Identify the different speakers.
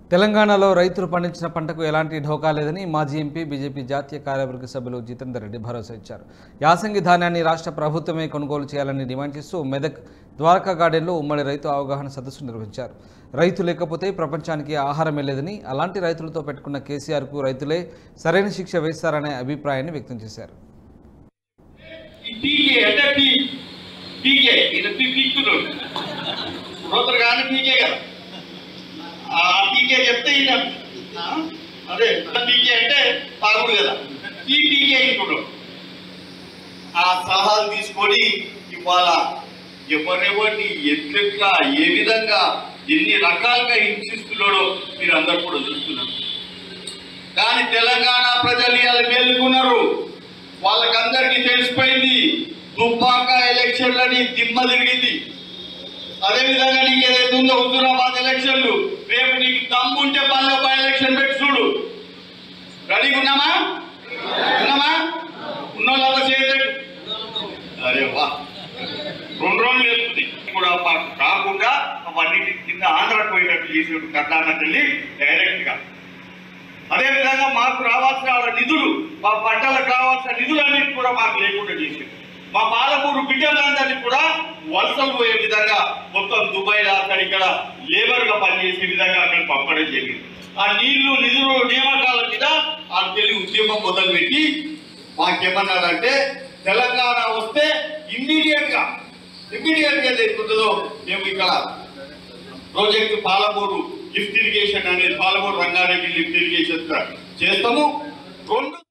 Speaker 1: తెలంగాణలో రైతులు పండించిన పంటకు ఎలాంటి ఢోకా లేదని మాజీ ఎంపీ బీజేపీ జాతీయ కార్యవర్గ సభ్యులు జితేందర్ రెడ్డి భరోసా ఇచ్చారు యాసంగి ధాన్యాన్ని రాష్ట్ర ప్రభుత్వమే కొనుగోలు చేయాలని డిమాండ్ చేస్తూ మెదక్ ద్వారకా గార్డెన్లో ఉమ్మడి రైతు అవగాహన సదస్సు నిర్వహించారు రైతు లేకపోతే ప్రపంచానికి ఆహారమే లేదని అలాంటి రైతులతో పెట్టుకున్న కేసీఆర్కు రైతులే సరైన శిక్ష వేస్తారనే అభిప్రాయాన్ని వ్యక్తం చేశారు
Speaker 2: ఈ పీకే అంటే పీ పీకే ఈయన పీ పీక్కున్నాడు రోతరు కానీ పీకే కదా ఆ పీకే చెప్తే ఈయన ఆ, అదే పీకే అంటే తాగుడు కదా ఈ పీకే ఇంటున్నాడు ఆ సలహాలు తీసుకొని ఇవాళ ఎవరెవరిని ఎట్లెట్లా ఏ విధంగా ఎన్ని రకాలుగా హింసిస్తున్నాడో మీరు అందరు కూడా చూస్తున్నారు కానీ తెలంగాణ ప్రజలు ఇవాళ మేలుకున్నారు వాళ్ళకందరికీ తెలిసిపోయింది దుబ్బాక ఎలక్షన్లని దిమ్మ తిరిగింది అదే విధంగా నీకు ఏదైతే ఉందో హుజూరాబాద్ ఎలక్షన్లు రేపు నీకు దమ్ముంటే పల్లె ఒక ఎలక్షన్ పెట్టి చూడు రెడీగా ఉన్నామా ఉన్నామా ఉన్నోళ్ళంతా చేయలేదు అరే వా రెండు రోజులు వేస్తుంది కూడా మాకు కాకుండా అవన్నీ కింద ఆంధ్రాకి పోయినట్టు చేసినట్టు కర్ణాటక వెళ్ళి డైరెక్ట్ గా అదే విధంగా మాకు రావాల్సిన వాళ్ళ నిధులు మా పంటలకు రావాల్సిన నిధులన్నిటి కూడా మాకు లేకుండా చేసింది మా పాలమూరు బిడ్డలందరినీ కూడా వలసలు పోయే విధంగా మొత్తం దుబాయ్ అక్కడ ఇక్కడ లేబర్ గా పనిచేసే విధంగా అక్కడ పంపడం జరిగింది ఆ నీళ్లు నిధులు నియామకాల మీద ఆ తెలివి ఉద్యమం మొదలుపెట్టి మాకేమన్నారంటే తెలంగాణ వస్తే ఇమ్మీడియట్ గా ఇమ్మీడియట్ గా ఏదైతుందో మేము ఇక్కడ ప్రాజెక్ట్ పాలమూరు లిఫ్ట్ ఇరిగేషన్ అనేది పాలమూరు రంగారెడ్డి లిఫ్ట్ ఇరిగేషన్ చేస్తాము రెండు